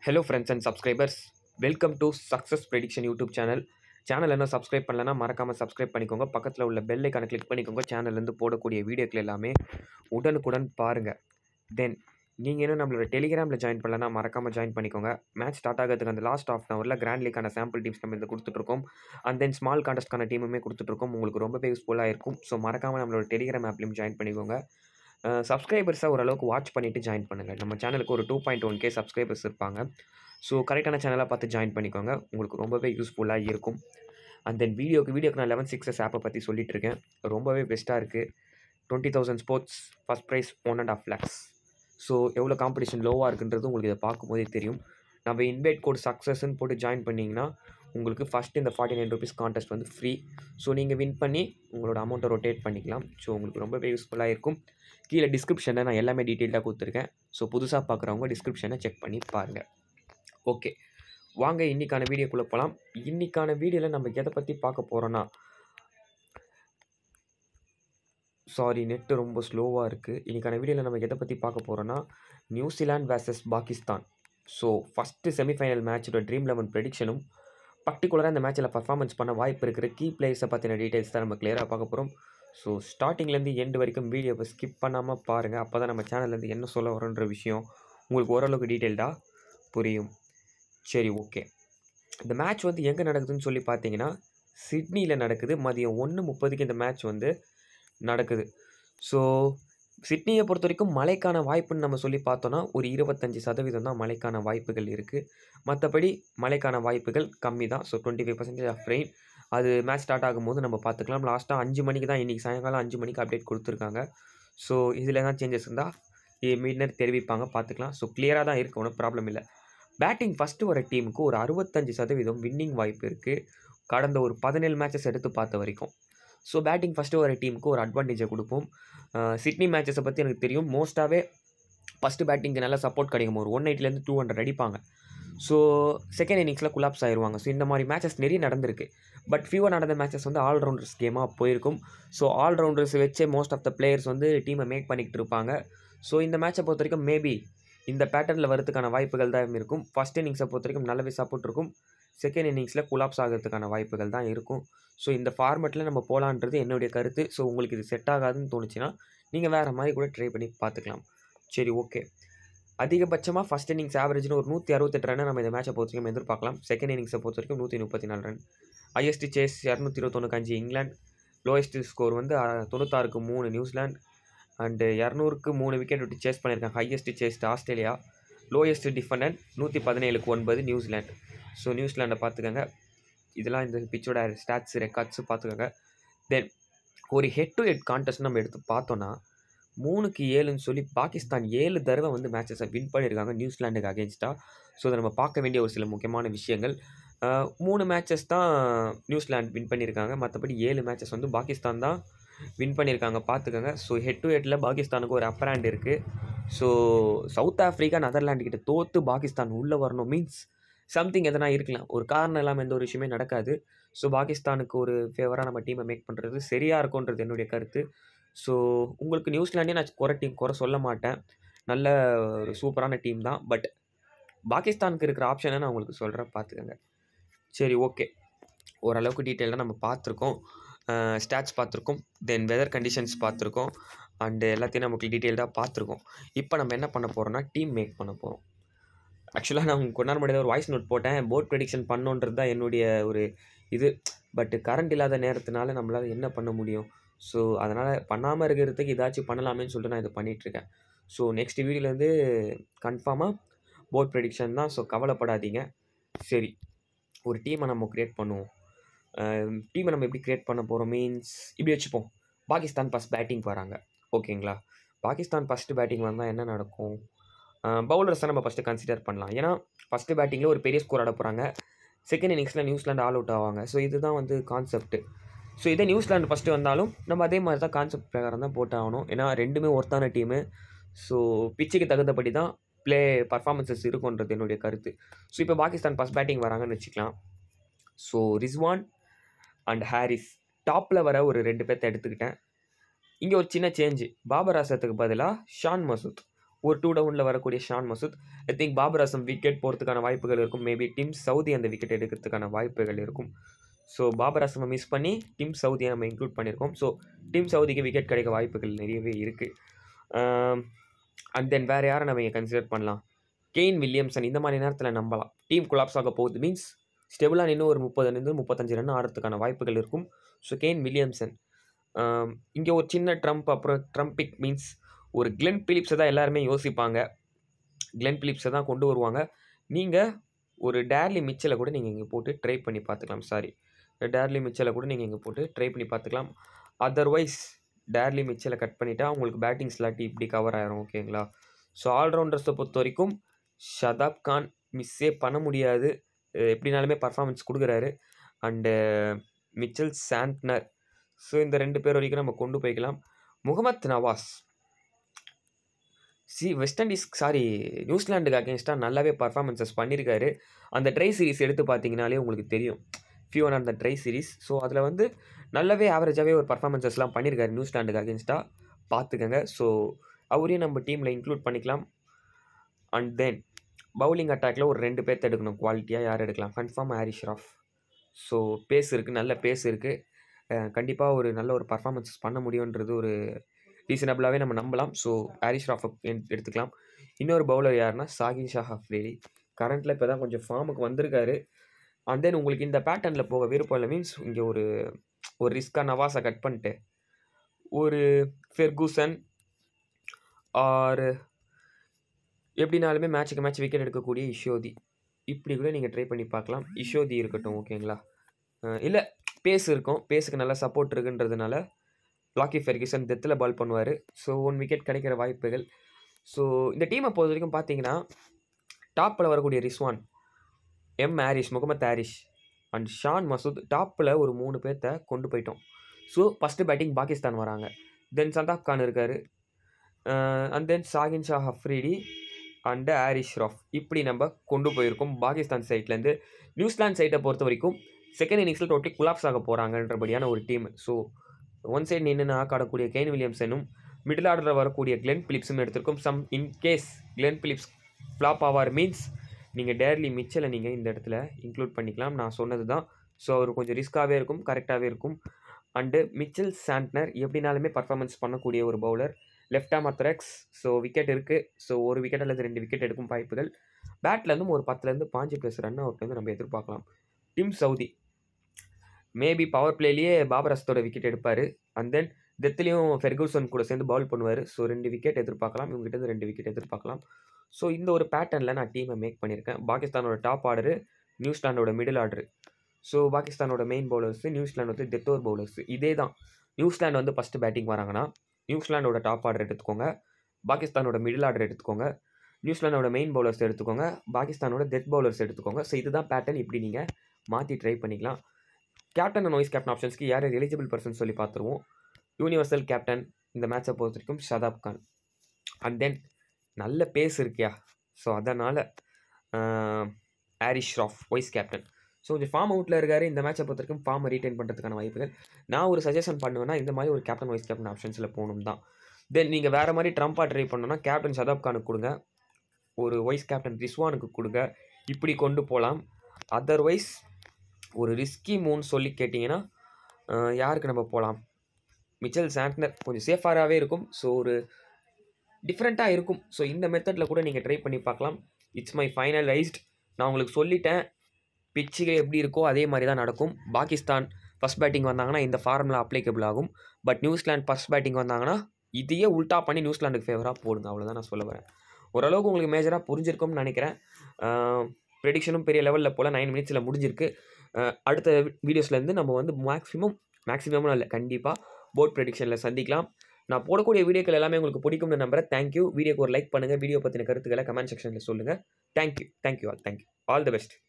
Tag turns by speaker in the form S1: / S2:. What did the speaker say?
S1: hello friends and subscribers welcome to success prediction YouTube channel channel என்ன subscribe பண்ணலன்னா மறக்காமல் subscribe பண்ணிக்கோங்க பக்கத்தில் உள்ள பெல் ஐக்கானை கிளிக் பண்ணிக்கோங்க சேனல்லேருந்து போடக்கூடிய வீடியோக்கள் எல்லாமே உடனுக்குடன் பாருங்கள் தென் நீங்கள் இன்னும் நம்மளோட டெலிகிராமில் ஜாயின் பண்ணலன்னா மறக்காமல் ஜாயின் பண்ணிக்கோங்க மேட்ச் ஸ்டார்ட் ஆகிறதுக்கு அந்த லாஸ்ட் ஆஃப் அன் ஹவரில் கிராண்ட் லீக்கான சாம்பிள் டீம்ஸ் நம்ம இந்த கொடுத்துட்ருக்கோம் அண்ட் தென் ஸ்மால் கான்டெஸ்ட்கான டீமுமே கொடுத்துட்ருக்கோம் உங்களுக்கு ரொம்பவே யூஸ்ஃபுல்லாக இருக்கும் ஸோ மறக்காமல் நம்மளோட டெலிகிராம் ஆப்லையும் ஜாயின் பண்ணிக்கோங்க சப்ஸ்கிரைபர்ஸை ஓரளவுக்கு வாட்ச் பண்ணிவிட்டு ஜாயின் பண்ணுங்கள் நம்ம சேனலுக்கு ஒரு two point one K subscribers இருப்பாங்க ஸோ கரெக்டான சேனலாக பார்த்து ஜாயின் பண்ணிக்கோங்க உங்களுக்கு ரொம்பவே யூஸ்ஃபுல்லாக இருக்கும் அண்ட் தென் வீடியோக்கு வீடியோக்கு நான் லெவன் சிக்ஸஸ் ஆப்பை பற்றி சொல்லிட்டு இருக்கேன் ரொம்பவே பெஸ்ட்டாக இருக்குது twenty thousand sports first prize one and half lakhs so எவ்வளோ காம்படிஷன் லோவாக இருக்குன்றது உங்களுக்கு இதை பார்க்கும்போதே தெரியும் நம்ம இன்வைட் கோட் சக்ஸஸ்ன்னு போட்டு ஜாயின் பண்ணிங்கன்னா உங்களுக்கு ஃபஸ்ட்டு இந்த ஃபார்ட்டி நைன் ருபீஸ் கான்டெஸ்ட் வந்து ஃப்ரீ ஸோ நீங்கள் வின் பண்ணி உங்களோட அமௌண்ட்டை ரொட்டேட் பண்ணிக்கலாம் ஸோ உங்களுக்கு ரொம்பவே யூஸ்ஃபுல்லாக இருக்கும் கீழே டிஸ்கிரிப்ஷனில் நான் எல்லாமே டீட்டெயிலாக கொடுத்துருக்கேன் ஸோ புதுசாக பார்க்குறவங்க டிஸ்கிரிப்ஷனை செக் பண்ணி பாருங்கள் ஓகே வாங்க இன்றைக்கான வீடியோக்குள்ளே போகலாம் இன்றைக்கான வீடியோவில் நம்ம எதை பற்றி பார்க்க போகிறோன்னா சாரி நெட்டு ரொம்ப ஸ்லோவாக இருக்குது இன்றைக்கான வீடியோவில் நம்ம எதை பற்றி பார்க்க போகிறோன்னா New Zealand versus Pakistan so first semifinal மேட்சோட ட்ரீம் லெவன் ப்ரெடிக்ஷனும் பர்டிகுலராக இந்த மேட்ச்சில் பர்ஃபார்மன்ஸ் பண்ண வாய்ப்பு இருக்கிற கீ பிளேயர்ஸை பற்றின டீட்டெயில்ஸ் தான் நம்ம கிளியராக பார்க்க போகிறோம் ஸோ ஸ்டார்டிங்லேருந்து எண்டு வரைக்கும் வீடியோவை ஸ்கிப் பண்ணாமல் பாருங்கள் அப்போ தான் நம்ம சேனல்லேருந்து என்ன சொல்ல வரோன்ற விஷயம் உங்களுக்கு ஓரளவுக்கு டீட்டெயில்டாக புரியும் சரி ஓகே இந்த மேட்ச் வந்து எங்கே நடக்குதுன்னு சொல்லி பார்த்தீங்கன்னா சிட்னியில் நடக்குது மதியம் ஒன்று முப்பதுக்கு இந்த மேட்ச் வந்து நடக்குது ஸோ சிட்னியை பொறுத்த வரைக்கும் மழைக்கான வாய்ப்புன்னு நம்ம சொல்லி பார்த்தோன்னா ஒரு இருபத்தஞ்சி சதவீதம் தான் மழைக்கான வாய்ப்புகள் இருக்குது மற்றபடி மழைக்கான வாய்ப்புகள் கம்மி தான் so twenty five percentage of rain அது மேட்ச் ஸ்டார்ட் ஆகும்போது நம்ம பார்த்துக்கலாம் லாஸ்ட்டாக அஞ்சு மணிக்கு தான் இன்றைக்கி சாயங்காலம் அஞ்சு மணிக்கு அப்டேட் கொடுத்துருக்காங்க ஸோ இதில் தான் சேஞ்சஸ் இருந்தால் மீனர் தெரிவிப்பாங்க பார்த்துக்கலாம் ஸோ கிளியராக தான் இருக்குது ஒன்றும் ப்ராப்ளம் இல்லை பேட்டிங் ஃபஸ்ட்டு வர டீமுக்கு ஒரு அறுபத்தஞ்சு சதவீதம் வின்னிங் வாய்ப்பு இருக்குது கடந்த ஒரு பதினேழு மேட்சஸ் எடுத்து பார்த்த வரைக்கும் ஸோ பேட்டிங் ஃபஸ்ட்டு வர டீமுக்கு ஒரு அட்வான்டேஜை கொடுப்போம் சிட்னி மேட்சஸை பற்றி எனக்கு தெரியும் மோஸ்ட்டாகவே ஃபஸ்ட்டு பேட்டிங்க்கு நல்லா சப்போர்ட் கிடைக்கும் ஒரு ஒன் எயிட்டிலேருந்து டூ ஹண்ட்ரட் அடிப்பாங்க ஸோ செகண்ட் இன்னிங்ஸில் குலாப்ஸ் ஆயிடுவாங்க ஸோ இந்த மாதிரி மேட்சஸ் நிறைய நடந்திருக்கு பட் ஃபியூவர் நடந்த மேட்சஸ் வந்து ஆல்ரவுண்டர்ஸ் கேமாக போயிருக்கும் ஸோ ஆல்ரவுண்டர்ஸ் வச்சே மோஸ்ட் ஆஃப் த பிளேயர்ஸ் வந்து டீமை மேக் பண்ணிக்கிட்டு இருப்பாங்க ஸோ இந்த மேட்சை பொறுத்த வரைக்கும் மேபி இந்த பேட்டர்னில் வரதுக்கான வாய்ப்புகள் தான் இருக்கும் ஃபஸ்ட் இன்னிங்ஸை பொறுத்த வரைக்கும் நல்லாவே சப்போர்ட் இருக்கும் செகண்ட் இன்னிங்ஸில் குலாப்ஸ் ஆகிறதுக்கான வாய்ப்புகள் தான் இருக்கும் ஸோ இந்த ஃபார்மெட்டில் நம்ம போகலான்றது என்னுடைய கருத்து ஸோ உங்களுக்கு இது செட் ஆகாதுன்னு தோணுச்சுன்னா நீங்கள் வேறு மாதிரி கூட ட்ரை பண்ணி பார்த்துக்கலாம் சரி ஓகே அதிகபட்சமாக ஃபஸ்ட் இன்னிங்ஸ் ஆவரேஜ்னு ஒரு நூற்றி அறுபத்தெட்டு ரன் நம்ம இந்த மேட்சை பொறுத்த வரைக்கும் எதிர்பார்க்கலாம் செகண்ட் இன்னிங்ஸை பொறுத்த வரைக்கும் நூற்றி முப்பத்தி நாலு ரன் ஹையஸ்ட் சேஸ் இரநூத்தி இருபத்தொன்னுக்கு அஞ்சு இங்கிலாந்து லோயஸ்ட் ஸ்கோர் வந்து தொண்ணூத்தாறுக்கு மூணு நியூசிலாந்து அண்டு இரநூறுக்கு மூணு விக்கெட் விட்டு சேஸ் பண்ணியிருக்காங்க highest chased Australia lowest defended நூற்றி பதினேழுக்கு ஒன்பது நியூசிலாந்து ஸோ நியூசிலாண்டை பார்த்துக்கோங்க இதெல்லாம் இந்த பிச்சோட ஸ்டாட்ஸ் ரெக்கார்ட்ஸு பார்த்துக்கோங்க தென் ஒரு ஹெட் டு ஹெட் கான்டெஸ்ட் நம்ம எடுத்து பார்த்தோன்னா மூணுக்கு ஏழுன்னு சொல்லி பாகிஸ்தான் ஏழு தடவை வந்து மேட்சஸை வின் பண்ணியிருக்காங்க நியூசிலாண்டுக்கு அகேன்ஸ்டாக ஸோ அதை நம்ம பார்க்க வேண்டிய ஒரு சில முக்கியமான விஷயங்கள் மூணு மேட்சஸ் தான் நியூசிலாந்து வின் பண்ணியிருக்காங்க மற்றபடி ஏழு மேட்சஸ் வந்து பாகிஸ்தான் தான் வின் பண்ணியிருக்காங்க பார்த்துக்கோங்க ஸோ ஹெட் டு ஹெட்டில் பாகிஸ்தானுக்கு ஒரு அப்பர் ஹேண்ட் இருக்குது ஸோ சவுத் ஆஃப்ரிக்கா நெதர்லாண்டு கிட்ட தோற்று பாகிஸ்தான் உள்ளே வரணும் மீன்ஸ் சம்திங் எதனா இருக்கலாம் ஒரு காரணம் இல்லாமல் எந்த ஒரு விஷயமே நடக்காது ஸோ பாகிஸ்தானுக்கு ஒரு ஃபேவராக நம்ம டீமை மேக் பண்ணுறது சரியாக இருக்கும்ன்றது என்னுடைய கருத்து ஸோ உங்களுக்கு நியூசிலாண்டே நான் குறை டீம் குறை சொல்ல மாட்டேன் நல்ல ஒரு சூப்பரான டீம் தான் பட் பாகிஸ்தானுக்கு இருக்கிற ஆப்ஷனை நான் உங்களுக்கு சொல்கிறேன் பார்த்துக்கோங்க சரி ஓகே ஓரளவுக்கு டீட்டெயிலாக நம்ம பார்த்துருக்கோம் ஸ்டாட்ஸ் பார்த்துருக்கோம் தென் வெதர் கண்டிஷன்ஸ் பார்த்துருக்கோம் அண்டு எல்லாத்தையும் நமக்கு டீட்டெயில்டாக பார்த்துருக்கோம் இப்போ நம்ம என்ன பண்ண போகிறோம்னா டீம் மேக் பண்ண போகிறோம் ஆக்சுவலாக நான் கொஞ்ச நேரம் முன்னாடி ஒரு வாய்ஸ் நோட் போட்டேன் போர்ட் ப்ரெடிக்ஷன் பண்ணோன்றது தான் என்னுடைய ஒரு இது பட் கரண்ட் இல்லாத நேரத்தினால நம்மளால் என்ன பண்ண முடியும் ஸோ அதனால் பண்ணாமல் இருக்கிறதுக்கு ஏதாச்சும் பண்ணலாமேன்னு சொல்லிட்டு நான் இதை பண்ணிகிட்ருக்கேன் ஸோ நெக்ஸ்ட் வீடியோலேருந்து கன்ஃபார்மாக போர்ட் ப்ரெடிக்ஷன் தான் ஸோ கவலைப்படாதீங்க சரி ஒரு டீமை நம்ம க்ரியேட் பண்ணுவோம் டீமை நம்ம எப்படி க்ரியேட் பண்ண போகிறோம் மீன்ஸ் இப்படி வச்சுப்போம் பாகிஸ்தான் ஃபஸ்ட் பேட்டிங் வராங்க ஓகேங்களா பாகிஸ்தான் ஃபஸ்ட்டு பேட்டிங் வந்தால் என்ன நடக்கும் பவுலர்ஸை நம்ம ஃபஸ்ட்டு கன்சிடர் பண்ணலாம் ஏன்னா ஃபஸ்ட்டு பேட்டிங்கில் ஒரு பெரிய ஸ்கோர் ஆட போகிறாங்க செகண்ட் இன்னிங்ஸில் நியூசிலாந்து ஆல் அவுட் ஆவாங்க ஸோ இதுதான் வந்து கான்செப்ட்டு ஸோ இதே நியூசிலாந்து ஃபஸ்ட்டு வந்தாலும் நம்ம அதே மாதிரி தான் கான்செப்ட் பிரகாரம் தான் போட்டு ஆகணும் ஏன்னா ரெண்டுமே ஒர்த்தான டீமு ஸோ பிச்சுக்கு தகுந்தபடி தான் ப்ளே பர்ஃபார்மன்ஸஸ் இருக்குன்றது என்னுடைய கருத்து ஸோ இப்போ பாகிஸ்தான் ஃபஸ்ட் பேட்டிங் வராங்கன்னு வச்சுக்கலாம் ஸோ ரிஸ்வான் அண்ட் ஹாரிஸ் டாப்பில் வர ஒரு ரெண்டு பேர்த்த எடுத்துக்கிட்டேன் இங்கே ஒரு சின்ன சேஞ்சு பாபர் ஆசத்துக்கு பதிலாக ஷான் மசூத் ஒரு டூ டவுனில் வரக்கூடிய Shan Masood I think Babar Azam wicket போகிறதுக்கான வாய்ப்புகள் இருக்கும் மேபி டீம் சவுதி அந்த விக்கெட் எடுக்கிறதுக்கான வாய்ப்புகள் இருக்கும் ஸோ பாபர் அசமை மிஸ் பண்ணி டீம் சவுதியை நம்ம இன்க்ளூட் பண்ணியிருக்கோம் ஸோ டீம் சவுதிக்கு விக்கெட் கிடைக்க வாய்ப்புகள் நிறையவே இருக்குது அண்ட் தென் வேறு யாரை நம்ம இங்கே கன்சிடர் பண்ணலாம் கெயின் வில்லியம்சன் இந்த மாதிரி நேரத்தில் நம்பலாம் டீம் கொலாப்ஸ் ஆக போகுது மீன்ஸ் ஸ்டெபிளாக நின்று ஒரு முப்பதுலேருந்து முப்பத்தஞ்சு ரன் ஆடுறதுக்கான வாய்ப்புகள் இருக்கும் ஸோ கெயின் வில்லியம்சன் இங்கே ஒரு சின்ன ட்ரம்ப் அப்புறம் ட்ரம்பிக் மீன்ஸ் ஒரு கிளென் பிலிப்ஸை தான் எல்லாருமே யோசிப்பாங்க கிளென் பிலிப்ஸை தான் கொண்டு வருவாங்க நீங்கள் ஒரு டேர்லி மிச்சலை கூட நீங்கள் இங்கே போட்டு ட்ரை பண்ணி பார்த்துக்கலாம் சாரி டேர்லி மிச்சலை கூட நீங்கள் இங்கே போட்டு ட்ரை பண்ணி பார்த்துக்கலாம் அதர்வைஸ் டேர்லி மிச்சலை கட் பண்ணிட்டா உங்களுக்கு பேட்டிங் ஸ்லாட்டி இப்படி கவர் ஆயிரும் ஓகேங்களா ஸோ ஆல்ரவுண்டர்ஸை பொறுத்த வரைக்கும் ஷதாப் கான் மிஸ்ஸே பண்ண முடியாது அஹ் எப்படினாலுமே பர்ஃபார்மன்ஸ் கொடுக்குறாரு அண்டு மிச்சல் சாண்ட்னர் ஸோ இந்த ரெண்டு பேர் வரைக்கும் நம்ம கொண்டு போய்க்கலாம் முகமத் நவாஸ் சி வெஸ்ட் இண்டீஸ் சாரி நியூசிலாண்டுக்கு அகேன்ஸ்டாக நல்லாவே பர்ஃபார்மன்ஸஸ் பண்ணியிருக்காரு அந்த ட்ரை சீரிஸ் எடுத்து பார்த்தீங்கனாலே உங்களுக்கு தெரியும் ஃபியூன் அந்த ட்ரை சீரிஸ் ஸோ அதில் வந்து நல்லாவே ஆவரேஜாகவே ஒரு பர்ஃபார்மன்ஸஸ்லாம் பண்ணியிருக்காரு நியூசிலாண்டுக்கு அகேன்ஸ்டாக பார்த்துக்கங்க ஸோ அவரையும் நம்ம டீமில் இன்க்ளூட் பண்ணிக்கலாம் அண்ட் தென் பவுலிங் அட்டாக்ல ஒரு ரெண்டு பேர்த்த எடுக்கணும் குவாலிட்டியாக யார் எடுக்கலாம் confirm Haris Rauf so pace இருக்குது நல்ல பேஸ் இருக்குது கண்டிப்பாக ஒரு நல்ல ஒரு பர்ஃபார்மன்ஸஸ் பண்ண முடியுன்றது ஒரு ரீசனபிளாகவே நம்ம நம்பலாம் ஸோ ஹாரிஸ் ஷ்ராஃப் எடுத்துக்கலாம் இன்னொரு பவுலர் யாருன்னா சாகின் ஷா அஃப்ரேடி கரண்ட்டில் இப்போ தான் கொஞ்சம் ஃபார்முக்கு வந்திருக்காரு அண்ட் தென் உங்களுக்கு இந்த பேட்டர்னில் போக விருப்பம் இல்லை மீன்ஸ் இங்கே ஒரு ஒரு ரிஸ்க்காக நவாஸை கட் பண்ணிட்டு ஒரு ஃபெர்கூசன் ஆர் எப்படினாலுமே மேட்ச்சுக்கு மேட்ச் விக்கெட் எடுக்கக்கூடிய இஷோதி இப்படி கூட நீங்கள் ட்ரை பண்ணி பார்க்கலாம் இஷோதி இருக்கட்டும் ஓகேங்களா இல்லை பேஸ் இருக்கும் பேஸுக்கு நல்லா சப்போர்ட் இருக்குன்றதுனால லாக்கி ஃபெர்கிசன் டெத்தில் பால் பண்ணுவார் ஸோ ஒன் விக்கெட் கிடைக்கிற வாய்ப்புகள் ஸோ இந்த டீமை பொறுத்த வரைக்கும் பார்த்தீங்கன்னா டாப்பில் வரக்கூடிய ரிஸ்வான் எம் ஹாரிஷ் முகமது ஹாரிஷ் அண்ட் ஷான் மசூத் டாப்பில் ஒரு மூணு பேர்த்த கொண்டு போயிட்டோம் ஸோ ஃபஸ்ட்டு பேட்டிங் பாகிஸ்தான் வராங்க தென் சந்தாப் கான் இருக்கார் and then Shaheen Shah Afridi and Haris Rauf இப்படி நம்ம கொண்டு போயிருக்கோம் பாகிஸ்தான் சைட்லேருந்து நியூசிலாந்து சைட்டை பொறுத்த வரைக்கும் செகண்ட் இன்னிங்ஸில் டோட்டலி குலாப்ஸ் ஆக போகிறாங்கன்றபடியான ஒரு டீம் ஸோ ஒன் சைடு நின்று ஆக்காடக்கூடிய கெயின் வில்லியம்சனும் மிடில் ஆர்டரில் வரக்கூடிய கிளென் பிலிப்ஸும் எடுத்திருக்கோம் some in case Glenn Phillips flop ஆவார் மீன்ஸ் நீங்கள் டேர்லி மிச்சலை நீங்கள் இந்த இடத்துல இன்க்ளூட் பண்ணிக்கலாம் நான் சொன்னது தான் ஸோ அவர் கொஞ்சம் ரிஸ்க்காகவே இருக்கும் கரெக்டாகவே இருக்கும் அண்டு மிச்சல் சாண்ட்னர் எப்படினாலுமே பர்ஃபார்மன்ஸ் பண்ணக்கூடிய ஒரு bowler left arm orthodox so wicket இருக்குது ஸோ ஒரு விக்கெட் அல்லது ரெண்டு விக்கெட் எடுக்கும் வாய்ப்புகள் பேட்லேருந்து ஒரு பத்துலேருந்து பாஞ்சு ப்ளஸ் ரன் அவுட் வந்து நம்ம எதிர்பார்க்கலாம் டீம் சவுதி மேபி பவர் பிளேலேயே பாபர் அஸ்தோட விக்கெட் எடுப்பார் அண்ட் தென் டெத்துலேயும் ஃபெர்கூசன் கூட சேர்ந்து பவுல் பண்ணுவார் ஸோ ரெண்டு விக்கெட் எதிர்பார்க்கலாம் இவங்ககிட்ட ரெண்டு விக்கெட் எதிர்பார்க்கலாம் ஸோ இந்த ஒரு பேட்டர்னில் நான் டீமை மேக் பண்ணியிருக்கேன் பாகிஸ்தானோட டாப் ஆர்டரு நியூசிலாண்டோட மிடில் ஆர்டர் ஸோ பாகிஸ்தானோட மெயின் பவுலர்ஸு நியூசிலாந்து வந்து டெத்தோர் பவுலர்ஸ் இதே தான் நியூசிலாந்து வந்து ஃபஸ்ட்டு பேட்டிங் வராங்கன்னா நியூசிலாண்டோட டாப் ஆர்டர் எடுத்துக்கோங்க பாகிஸ்தானோட மிடில் ஆர்டர் எடுத்துக்கோங்க நியூசிலாண்டோட மெயின் பவுலர்ஸ் எடுத்துக்கோங்க பாகிஸ்தானோட டெத் பவுலர்ஸ் எடுத்துக்கோங்க ஸோ இதுதான் பேட்டர்ன் இப்படி நீங்கள் மாற்றி ட்ரை பண்ணிக்கலாம் கேப்டன் அண்ட் வைஸ் கேப்டன் ஆப்ஷன்ஸ்க்கு யார் எலிஜிபிள் பர்சன் சொல்லி பார்த்துருவோம் யூனிவர்சல் கேப்டன் இந்த மேட்சை பொறுத்த வரைக்கும் ஷதாப் கான் அண்ட் தென் நல்ல பேஸ் இருக்கியா ஸோ அதனால் ஹாரிஸ் ஷ்ராஃப் வைஸ் கேப்டன் ஸோ கொஞ்சம் ஃபார்ம் அவுட்டில் இருக்காரு இந்த மேட்சை பொறுத்த வரைக்கும் ஃபார்மை ரீட்டைன் பண்ணுறதுக்கான வாய்ப்புகள் நான் ஒரு சஜஷன் பண்ணுவேன்னா இந்த மாதிரி ஒரு கேப்டன் வைஸ் கேப்டன் ஆப்ஷன்ஸில் போகணும் தான் தென் நீங்கள் வேறு மாதிரி ட்ரம்ப்பாக ட்ரை பண்ணணும்னா கேப்டன் ஷதாப் கானுக்கு கொடுங்க ஒரு வைஸ் கேப்டன் ரிஸ்வானுக்கு கொடுங்க இப்படி கொண்டு போகலாம் அதர்வைஸ் ஒரு ரிஸ்கி மூன் சொல்லி கேட்டிங்கன்னா யாருக்கு நம்ம போகலாம் மிச்சல் சாண்ட்னர் கொஞ்சம் சேஃபாராகவே இருக்கும் ஸோ ஒரு டிஃப்ரெண்ட்டாக இருக்கும் ஸோ இந்த மெத்தடில் கூட நீங்கள் ட்ரை பண்ணி பார்க்கலாம் இட்ஸ் மை ஃபைனலைஸ்ட் நான் உங்களுக்கு சொல்லிட்டேன் பிச்சுக்கு எப்படி இருக்கோ அதே மாதிரி தான் நடக்கும் பாகிஸ்தான் ஃபஸ்ட் பேட்டிங் வந்தாங்கன்னா இந்த ஃபார்முலா அப்ளிகபிள் ஆகும் பட் நியூசிலாந்து ஃபஸ்ட் பேட்டிங் வந்தாங்கன்னா இதையே உல்ட்டா பண்ணி நியூசிலாண்டுக்கு ஃபேவராக போடுங்க அவ்வளோதான் நான் சொல்ல வரேன் ஓரளவுக்கு உங்களுக்கு மேஜராக புரிஞ்சிருக்கும்னு நினைக்கிறேன் ப்ரெடிக்ஷனும் பெரிய லெவலில் போல் நைன் மினிட்ஸில் முடிஞ்சிருக்கு அடுத்த வீடியோஸ்லேருந்து நம்ம வந்து மேக்ஸிமம் மேக்ஸிமம்னு இல்லை கண்டிப்பாக போர்ட் ப்ரெடிக்ஷனில் சந்திக்கலாம் நான் போடக்கூடிய வீடியோக்கள் எல்லாமே உங்களுக்கு பிடிக்கும்னு நம்புறேன் தேங்க்யூ வீடியோக்கு ஒரு லைக் பண்ணுங்கள் வீடியோ பற்றின கருத்துக்களை கமெண்ட் செக்ஷனில் சொல்லுங்கள் thank you thank you all thank you all the best